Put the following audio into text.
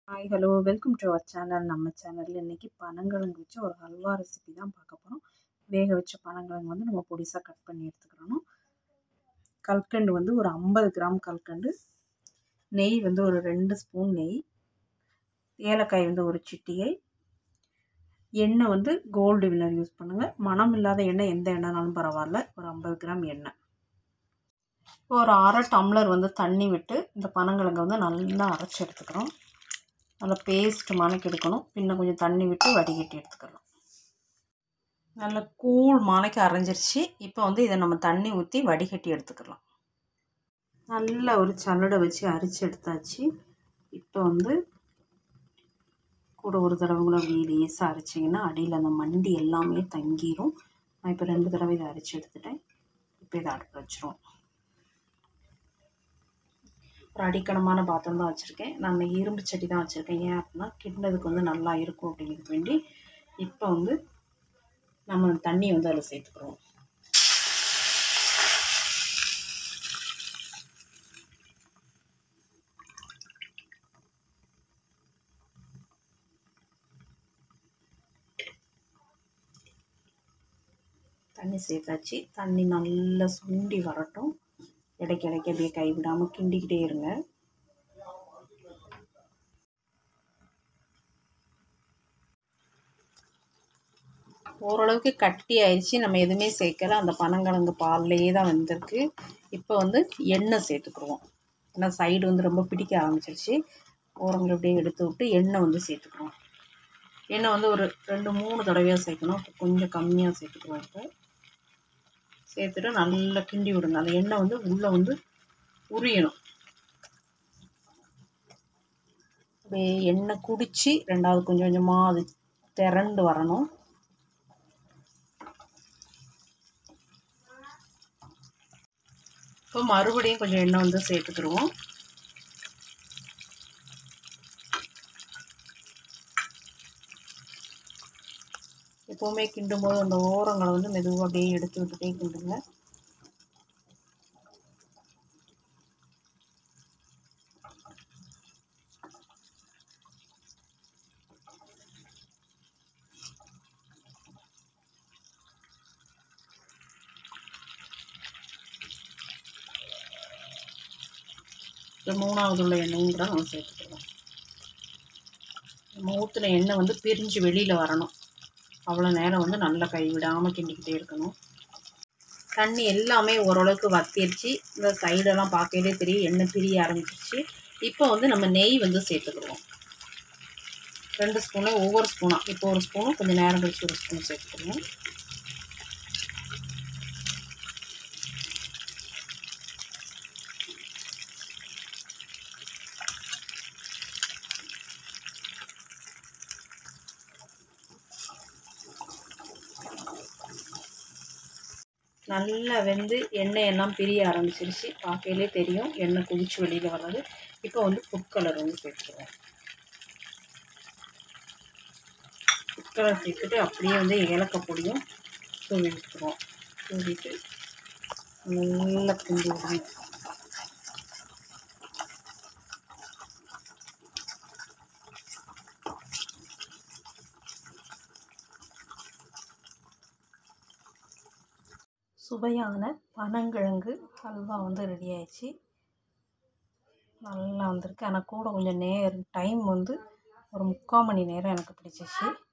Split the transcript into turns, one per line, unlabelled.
hi hello welcome to our channel நம்ம சேனலில் இன்றைக்கி பனங்கிழங்கு வச்சு ஒரு ஹல்வா ரெசிபி தான் பார்க்க போகிறோம் வேக வச்ச பனங்கிழங்கு வந்து நம்ம பொடிசாக கட் பண்ணி எடுத்துக்கிறணும் கல்கண்டு வந்து ஒரு ஐம்பது கிராம் கல்கண்டு நெய் வந்து ஒரு ரெண்டு ஸ்பூன் நெய் ஏலக்காய் வந்து ஒரு சிட்டிகை எண்ணெய் வந்து கோல்டு வினர் யூஸ் பண்ணுங்கள் மனம் இல்லாத எண்ணெய் எந்த எண்ணெய்னாலும் பரவாயில்ல ஒரு ஐம்பது கிராம் எண்ணெய் ஒரு அரை டம்ளர் வந்து தண்ணி விட்டு இந்த பனங்கிழங்கை வந்து நல்லா அரைச்சி எடுத்துக்கிறோம் நல்லா பேஸ்ட் மணக்கி எடுக்கணும் பின்ன கொஞ்சம் தண்ணி விட்டு வடிகட்டி எடுத்துக்கலாம் நல்லா கூழ் மணக்கி அரைஞ்சிருச்சு இப்போ வந்து இதை நம்ம தண்ணி ஊற்றி வடிகட்டி எடுத்துக்கலாம் நல்லா ஒரு சல்லடை வச்சு அரிச்சு எடுத்தாச்சு இப்போ வந்து கூட ஒரு தடவை கூட அப்படியே லேசாக அரைச்சிங்கன்னா அடியில் அந்த மண்டி எல்லாமே தங்கிரும் நான் இப்போ ரெண்டு தடவை இதை அரைச்சி எடுத்துட்டேன் இப்போ இதை அடுப்பு வச்சிரும் ஒரு அடிக்கணமான பாத்திரம் தான் வச்சுருக்கேன் நான் இரும்பு சட்டி தான் வச்சுருக்கேன் ஏன் அப்படின்னா கிண்டதுக்கு வந்து நல்லா இருக்கும் அப்படிங்கிறது வேண்டி இப்போ வந்து நம்ம தண்ணியை வந்து அதில் சேர்த்துக்கிறோம் தண்ணி சேர்த்தாச்சு தண்ணி நல்லா சுண்டி வரட்டும் இடைக்கு இடைக்கு அப்படியே கைவிடாமல் கிண்டிக்கிட்டே இருங்க ஓரளவுக்கு கட்டி ஆயிடுச்சு நம்ம எதுவுமே சேர்க்கல அந்த பனங்கிழங்கு பால்லையே தான் வந்திருக்கு இப்போ வந்து எண்ணெய் சேர்த்துக்குருவோம் ஏன்னா சைடு வந்து ரொம்ப பிடிக்க ஆரம்பிச்சிருச்சு ஓரங்களை அப்படியே எடுத்து விட்டு எண்ணெய் வந்து சேர்த்துக்குறோம் எண்ணெய் வந்து ஒரு ரெண்டு மூணு தடவையாக சேர்க்கணும் கொஞ்சம் கம்மியாக சேர்த்துக்குறோம் இப்போ சேர்த்துட்டு நல்லா கிண்டி விடுங்க அந்த எண்ணெய் வந்து உள்ளே வந்து உரியணும் அப்படியே எண்ணெய் குடித்து ரெண்டாவது கொஞ்சம் கொஞ்சமாக அது திரண்டு வரணும் இப்போ மறுபடியும் கொஞ்சம் எண்ணெய் வந்து சேர்த்துக்கிடுவோம் எப்போவுமே கிண்டும் போது அந்த ஓரங்களை வந்து மெதுவாக அப்படியே எடுத்து விட்டுட்டே கிண்டுங்க இந்த மூணாவது உள்ள எண்ணெயும் கூட நம்ம சேர்த்துக்கலாம் நம்ம ஊற்றின எண்ணெய் வந்து பிரிஞ்சு வெளியில் வரணும் அவ்வளோ நேரம் வந்து நல்லா கைவிடாமல் கிண்டிக்கிட்டே இருக்கணும் தண்ணி எல்லாமே ஓரளவுக்கு வத்திருச்சு இந்த சைடெல்லாம் பார்க்கவே தெரியும் எண்ணெய் பிரிய ஆரம்பிச்சிருச்சு இப்போ வந்து நம்ம நெய் வந்து சேர்த்துக்கிடுவோம் ரெண்டு ஸ்பூனு ஒவ்வொரு ஸ்பூனாக இப்போ ஒரு ஸ்பூனும் கொஞ்சம் நேரம் கழிச்சு ஒரு ஸ்பூன் சேர்த்துக்கிடுவோம் நல்லா வெந்து எண்ணெய் எல்லாம் பிரிய ஆரம்பிச்சிருச்சு பார்க்கையிலே தெரியும் எண்ணெய் குதிச்சு வெளியில் வர்றது இப்போ வந்து ஃபுட் கலர் வந்து சேர்த்துருவோம் ஃபுட் கலர் சேர்த்துட்டு அப்படியே வந்து ஏலக்காய் பொடியும் தூவி விட்டுருவோம் தூவிட்டு நல்லா கிண்டி விடுவோம் சுவையான பனங்கிழங்கு ஹல்வா வந்து ரெடி ஆயிடுச்சு நல்லா வந்திருக்கு ஆனால் கூட கொஞ்சம் நேரம் டைம் வந்து ஒரு முக்கால் மணி நேரம் எனக்கு பிடிச்சிச்சு